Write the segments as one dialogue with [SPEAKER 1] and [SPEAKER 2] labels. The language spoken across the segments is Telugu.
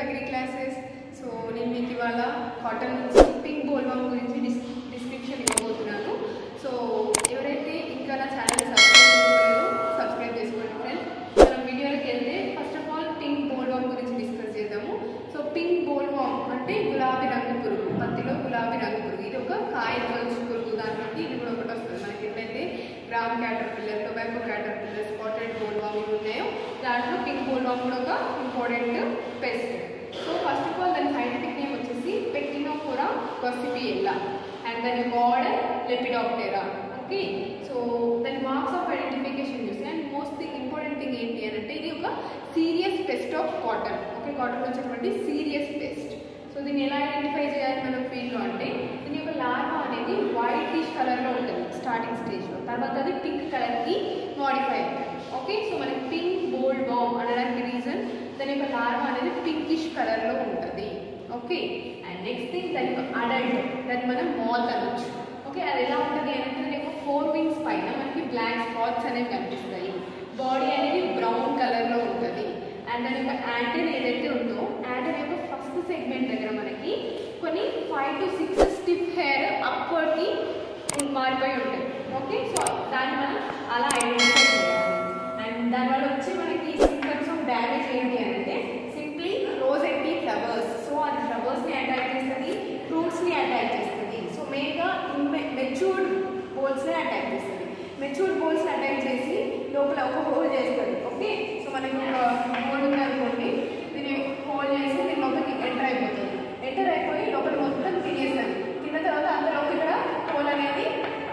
[SPEAKER 1] అగ్రి క్లాసెస్ సో నేను మీకు ఇవాళ కాటన్ నుంచి పింక్ బోల్వామ్ గురించి డిస్ డిస్క్రిప్షన్ ఇవ్వబోతున్నాను సో ఎవరైతే ఇంకా నా ఛానల్ సబ్స్క్రైబ్ చేసుకోలేదో సబ్స్క్రైబ్ చేసుకోండి ఫ్రెండ్ మనం వీడియోలోకి వెళ్తే first of all pink bollworm గురించి డిస్కస్ చేద్దాము సో పింక్ బోల్వామ్ అంటే గులాబీ రంగు పురుగు పత్తిలో గులాబీ రంగు పురుగు ఇది ఒక కాయ తొలచు పురుగు దాంట్లోకి ఇది కూడా ఒకటి వస్తుంది మనకి ఎట్లయితే gram caterpillar tobacco caterpillar spotted bollworm ఇవి ఉన్నాయో దాంట్లో పింక్ బోల్వామ్ కూడా ఒక important pest so first of all దాని సైంటిఫిక్ నేమ్ వచ్చేసి పెక్టినోఫోరా గొసిపియెల్లా అండ్ దాని గాడ్ లెపిడాప్టెరా ఓకే సో దాని మార్క్స్ ఆఫ్ ఐడెంటిఫికేషన్ చూసి and most thing important thing ఏంటి అని అంటే ఇది ఒక serious pest of cotton okay cotton వచ్చేటువంటి సీరియస్ పెస్ట్ సో దీన్ని ఎలా ఐడెంటిఫై చేయాలి మనం ఫీల్డ్లో అంటే దీని యొక్క లార్వా అనేది వైటిష్ కలర్లో ఉంటుంది స్టార్టింగ్ స్టేజ్లో తర్వాత అది పింక్ కలర్కి మాడిఫై అవుతుంది ఓకే సో మనకి పింక్ బోల్డ్ బామ్ అనడానికి రీజన్ దాని యొక్క లార్వా అనేది పింకిష్ కలర్లో ఉంటుంది ఓకే అండ్ నెక్స్ట్ థింగ్ దాని యొక్క అడల్ట్ దాన్ని మనం మాత్ అనొచ్చు ఓకే అది ఎలా ఉంటుంది అంటే దాని యొక్క ఫోర్ వింగ్స్ పైన మనకి బ్లాక్ స్పాట్స్ అనేవి కనిపిస్తాయి బాడీ అనేది బ్రౌన్ కలర్లో ఉంటుంది అండ్ దాని యొక్క యాంటెన్ ఏదైతే ఉందో యాంటెన్ యొక్క ఫస్ట్ సెగ్మెంట్ దగ్గర మనకి కొన్ని five to six stiff hair అప్వర్డ్కి మారిపోయి ఉంటాయి ఓకే సో దాన్ని మనం అలా ఐడెంటిఫై చేయాలి అండ్ దానివల్ల వచ్చి మనకి సింటమ్స్ ఆఫ్ డ్యామేజ్ ఏంటి అని అంటే simply rosetted flowers so అది ఫ్లవర్స్ని అటాక్ చేస్తుంది ఫ్రూట్స్ని అటాక్ చేస్తుంది సో మెయిన్గా మెచ్యూర్డ్ బోల్స్ని అటాక్ చేస్తుంది మెచ్యూర్డ్ బోల్స్ని అటాక్ చేసి లోపల ఒక హోల్ చేస్తుంది ఓకే సో మనకి ఒక హోల్ ఉందనుకోండి దీన్ని హోల్ చేసి దీని లోపలికి ఎంటర్ అయిపోతుంది ఎంటర్ అయిపోయి లోపల మొత్తం తినేస్తుంది తిన్న తర్వాత అందులోకి ఇక్కడ హోల్ అనేది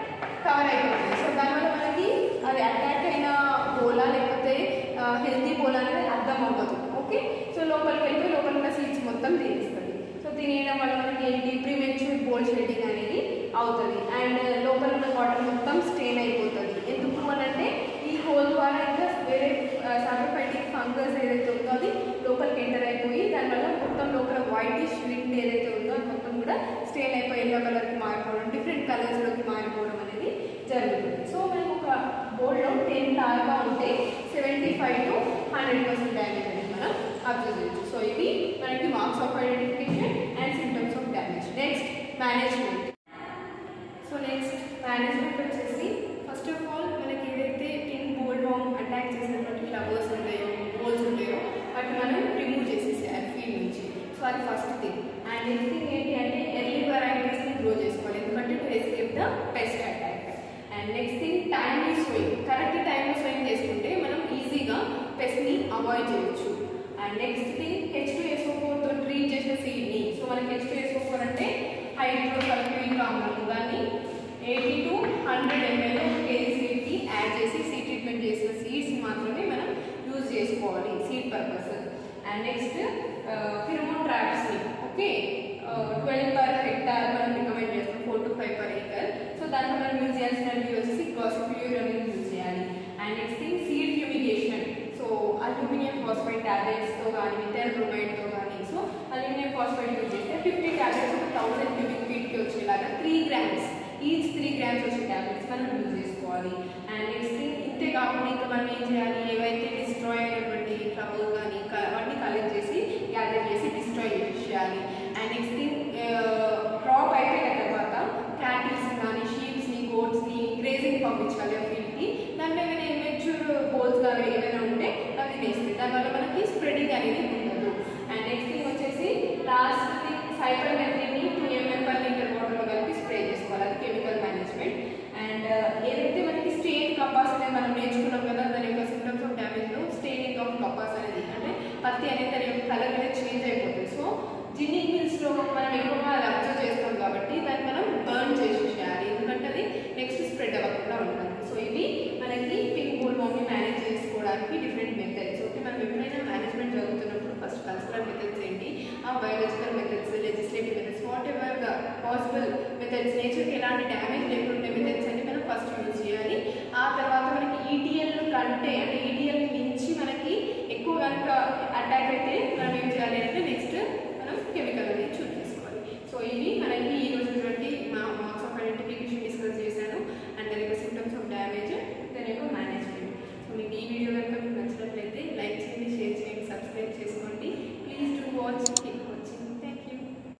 [SPEAKER 1] కవర్ అయిపోతుంది సో దానివల్ల మనకి అది అటాక్ అయిన బోలా లేకపోతే హెల్తీ బోలా అనేది అర్థం అవ్వదు ఓకే సో లోపలికి వెళ్ళి లోపల ఉన్న సీడ్స్ మొత్తం తినేస్తుంది సో తినేయడం వల్ల మనకి ఏంటి ప్రీమెచ్యూర్ బోల్ షెడ్డింగ్ అనేది అవుతుంది అండ్ లోపల ఉన్న వాటర్ మొత్తం స్టెయిన్ అయిపోతుంది ఎందుకు అని అంటే ఈ హోల్ ద్వారా ఇంకా వేరే సాఫ్రోఫైటిక్ ఫంగస్ ఏదైతే ఉందో అది లోపలికి ఎంటర్ అయిపోయి దానివల్ల మొత్తం లోపల వైటిష్ లిండ్ ఏదైతే ఉందో అది మొత్తం కూడా స్టెయిన్ అయిపోయి ఎల్లో కలర్కి మారిపోవడం డిఫరెంట్ కలర్స్లోకి మారిపోవడం అనేది జరుగుతుంది సో మనకు ఒక బోర్డ్లో టెన్ లాగా ఉంటే seventy five to hundred percent damage అనేది మనం అబ్జర్వ్ చేయొచ్చు సో ఇవి మనకి marks of identification and symptoms of damage next management so next management వచ్చేసి ఫస్ట్ ఆఫ్ ఆల్ మనకి ఏదైతే ఇన్ బోల్డ్ వామ్ అటాక్ చేసినటువంటి ఫ్లవర్స్ ఉంటాయో బోల్స్ ఉంటాయో వాటిని మనం రిమూవ్ చేసేసేయాలి ఫీల్డ్ నుంచి సో అది first thing and next thing ఏంటి అంటే ఎర్లీ వెరైటీస్ని గ్రో చేసుకోవాలి ఎందుకంటే to escape the pest attack and next thing timely sowing correct టైంలో స్వింగ్ చేసుకుంటే మనం ఈజీగా పెస్ట్ని అవాయిడ్ చేయొచ్చు and next thing H two SO ఫోర్తో ట్రీట్ చేసిన సీడ్ని సో మనకి హెచ్ టు ఎస్ఓ ఫోర్ అంటే హైడ్రో సల్ఫ్యూరిక్ ఆమ్లం దాన్ని eighty to hundred ML KG సీడ్కి యాడ్ చేసి సీడ్ ట్రీట్మెంట్ చేసిన సీడ్స్ మాత్రమే మనం యూజ్ చేసుకోవాలి seed purpose and next pheromone ట్రాప్స్ని ఓకే ట్వెల్వ్ పర్ హెక్టార్ మనం రికమెండ్ చేస్తాం four to five per acre so దాంట్లో మనం యూజ్ చేయాల్సినవి వచ్చేసి గాసిప్యూర్ అనేది యూజ్ చేయాలి and next thing seed fumigation so aluminium phosphide టాబ్లెట్స్తో కానీ మిథైల్ బ్రోమైడ్తో కానీ సో అల్యూమినియం ఫాస్ఫైడ్ యూజ్ చేస్తే ఫిఫ్టీ టాబ్లెట్స్ ఒక థౌసండ్ క్యూబిక్ ఫీట్కి వచ్చేలాగా three grams each three grams వచ్చే టాబ్లెట్స్ మనం యూజ్ చేసుకోవాలి అండ్ నెక్స్ట్ థింగ్ ఇంతే కాకుండా ఇంకా మనం ఏం చేయాలి ఏవైతే డిస్ట్రాయ్ అయినటువంటి ఫ్లవర్స్ కానీ అవన్నీ కలెక్ట్ చేసి గ్యాదర్ చేసి డిస్ట్రాయ్ చేయాలి అండ్ నెక్స్ట్ థింగ్ క్రాప్ అయిపోయిన తర్వాత క్యాటిల్స్ కానీ షీప్స్ని గోట్స్ని గ్రేజింగ్ పంపించాలి ఆ ఫీల్డ్కి దాంట్లో ఏమైనా ఇమ్మెచ్యూర్ బోల్స్ కానీ ఏమైనా ఉంటే అవి తినేస్తాయి దానివల్ల మనకి స్ప్రెడింగ్ అనేది ఉండదు అండ్ నెక్స్ట్ థింగ్ వచ్చేసి లాస్ట్ థింగ్ సైపర్ మెథడ్ని టూ ఎంఎల్ పర్ లీటర్ వాటర్లో కలిపి స్ప్రే చేసుకోవాలి అది కెమికల్ మేనేజ్మెంట్ అండ్ ఏదైతే మనకి స్టెయిన్ కపాస్ అనేది మనం నేర్చుకున్నాం కదా దాని యొక్క సిమ్టమ్స్ ఆఫ్ డ్యామేజ్లో స్టెయినింగ్ ఆఫ్ కపాస్ అనేది అంటే పత్తి అనేది దాని యొక్క కలర్ అనేది చేంజ్ అయిపోతుంది సో జిన్నింగ్ మిల్స్లో మనం ఎక్కువగా అది అబ్జర్వ్ చేస్తాం కాబట్టి దాన్ని మనం బర్న్ చేసేసేయాలి ఎందుకంటే అది నెక్స్ట్ స్ప్రెడ్ అవ్వకుండా ఉంటుంది సో ఇవి మనకి పింక్ బోల్ మమ్మీ మేనేజ్ చేసుకోవడానికి డిఫరెంట్ మెథడ్స్ ఓకే మనం ఎప్పుడైనా మేనేజ్మెంట్ జరుగుతున్నప్పుడు ఫస్ట్ కల్చరల్ మెథడ్స్ ఏంటి ఆ biological methods legislative methods whatever the possible methods నేచర్కి ఎలాంటి డ్యామేజ్ లేకుండా మెథడ్స్ అన్ని మనం ఫస్ట్ యూజ్ చేయాలి ఆ తర్వాత మనకి ఈటీఎల్ కంటే అంటే